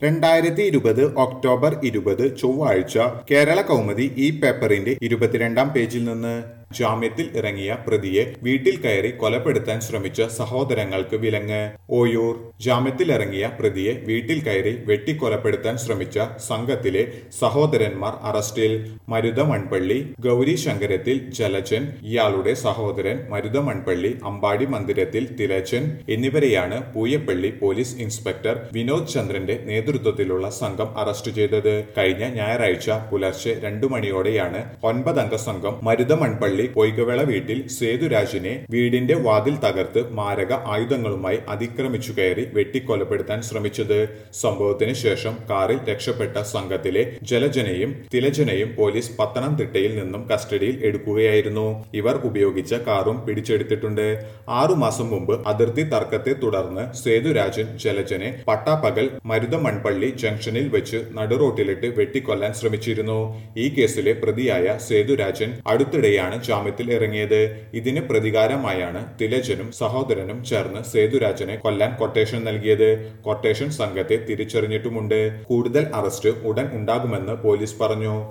രണ്ടായിരത്തി ഇരുപത് ഒക്ടോബർ ഇരുപത് ചൊവ്വാഴ്ച കേരള കൗമുദി ഈ പേപ്പറിന്റെ ഇരുപത്തിരണ്ടാം പേജിൽ നിന്ന് ജാമ്യത്തിൽ ഇറങ്ങിയ പ്രതിയെ വീട്ടിൽ കയറി കൊലപ്പെടുത്താൻ ശ്രമിച്ച സഹോദരങ്ങൾക്ക് വിലങ്ങ് ഓയൂർ ജാമ്യത്തിൽ ഇറങ്ങിയ പ്രതിയെ വീട്ടിൽ കയറി വെട്ടിക്കൊലപ്പെടുത്താൻ ശ്രമിച്ച സംഘത്തിലെ സഹോദരന്മാർ അറസ്റ്റിൽ മരുത മൺപള്ളി ഗൗരി ശങ്കരത്തിൽ ജലജൻ ഇയാളുടെ സഹോദരൻ മരുത മൺപള്ളി അമ്പാടി മന്ദിരത്തിൽ തിലച്ചൻ എന്നിവരെയാണ് പൂയപ്പള്ളി പോലീസ് ഇൻസ്പെക്ടർ വിനോദ് ചന്ദ്രന്റെ നേതൃത്വത്തിലുള്ള സംഘം അറസ്റ്റ് ചെയ്തത് കഴിഞ്ഞ ഞായറാഴ്ച പുലർച്ചെ രണ്ടു മണിയോടെയാണ് ഒൻപതംഗ സംഘം മരുത മൺപള്ളി പൊയ്കവിള വീട്ടിൽ സേതുരാജിനെ വീടിന്റെ വാതിൽ തകർത്ത് മാരക ആയുധങ്ങളുമായി അതിക്രമിച്ചു കയറി വെട്ടിക്കൊലപ്പെടുത്താൻ ശ്രമിച്ചത് സംഭവത്തിന് ശേഷം കാറിൽ രക്ഷപ്പെട്ട സംഘത്തിലെ ജലജനെയും തിലജനെയും പോലീസ് പത്തനംതിട്ടയിൽ നിന്നും കസ്റ്റഡിയിൽ എടുക്കുകയായിരുന്നു ഇവർ ഉപയോഗിച്ച കാറും പിടിച്ചെടുത്തിട്ടുണ്ട് ആറുമാസം മുമ്പ് അതിർത്തി തർക്കത്തെ തുടർന്ന് സേതുരാജൻ ജലജനെ പട്ടാപ്പകൽ മരുത മൺപള്ളി ജംഗ്ഷനിൽ വെച്ച് നടുറോട്ടിലിട്ട് വെട്ടിക്കൊല്ലാൻ ശ്രമിച്ചിരുന്നു ഈ കേസിലെ പ്രതിയായ സേതുരാജൻ അടുത്തിടെയാണ് ജാമ്യത്തിൽ ഇറങ്ങിയത് ഇതിന് പ്രതികാരമായാണ് തിലജനും സഹോദരനും ചേർന്ന് സേതുരാജനെ കൊല്ലാൻ കൊട്ടേഷൻ നൽകിയത് കൊട്ടേഷൻ സംഘത്തെ തിരിച്ചറിഞ്ഞിട്ടുമുണ്ട് കൂടുതൽ അറസ്റ്റ് ഉടൻ ഉണ്ടാകുമെന്ന് പോലീസ് പറഞ്ഞു